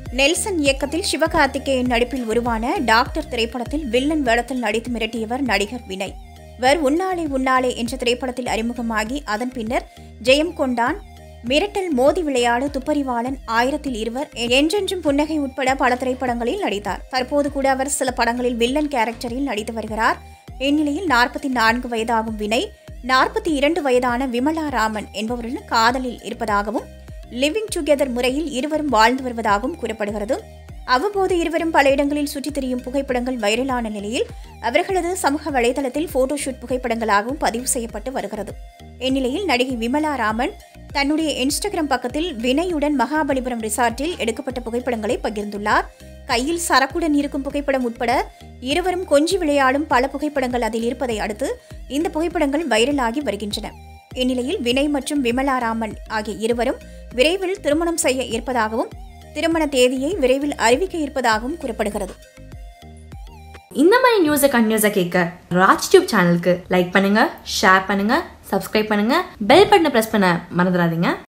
Nelson இயக்கத்தில் சிவகார்த்திகேயன் நடிப்பில் உருவான டாக்டர் திரைப்படத்தில் வில்லன் வேடத்தில் நடித்து மிரட்டியவர் நடிகர் வினய் இவர் உன்னாலே உன்னாலே என்ற திரைப்படத்தில் அறிமுகமாகி அதன் பின்னர் ஜெயம் கொண்டான் மிரட்டல் மோதி விளையாடு துப்பறிவாளன் ஆயிரத்தில் இருவர் என்றென்றும் புன்னகை உட்பட பல திரைப்படங்களில் நடித்தார் தற்போது கூட அவர் சில படங்களில் வில்லன் கேரக்டரில் நடித்து வருகிறார் இந்நிலையில் நாற்பத்தி நான்கு வயதாகும் வினய் நாற்பத்தி இரண்டு வயதான விமலா ராமன் என்பவருடன் காதலில் இருப்பதாகவும் லிவிங் டுகெதர் முறையில் இருவரும் வாழ்ந்து வருவதாகவும் கூறப்படுகிறது அவ்வப்போது இருவரும் பல இடங்களில் சுற்றித் திரியும் புகைப்படங்கள் வைரலான நிலையில் அவர்களது சமூக வலைதளத்தில் போட்டோஷூட் புகைப்படங்களாகவும் பதிவு செய்யப்பட்டு வருகிறது இந்நிலையில் நடிகை விமலா ராமன் தன்னுடைய இன்ஸ்டாகிராம் பக்கத்தில் வினயுடன் மகாபலிபுரம் ரிசார்ட்டில் எடுக்கப்பட்ட புகைப்படங்களை பகிர்ந்துள்ளார் கையில் சரக்குடன் இருக்கும் புகைப்படம் உட்பட இருவரும் கொஞ்சி விளையாடும் பல புகைப்படங்கள் அதில் இருப்பதை அடுத்து இந்த புகைப்படங்கள் வைரலாகி வருகின்றன இந்நிலையில் வினய் மற்றும் விமலா ராமன் ஆகிய இருவரும் விரைவில் திருமணம் செய்ய இருப்பதாகவும் திருமண தேதியை விரைவில் அறிவிக்க இருப்பதாகவும் கூறப்படுகிறது இந்த மாதிரி நியூஸை கண்டினியூஸாக கேட்க ராஜ் டியூப் சேனலுக்கு லைக் பண்ணுங்க ஷேர் பண்ணுங்க சப்ஸ்கிரைப் பண்ணுங்க பெல் பட்டனை ப்ரெஸ் பண்ண மறந்துடாதீங்க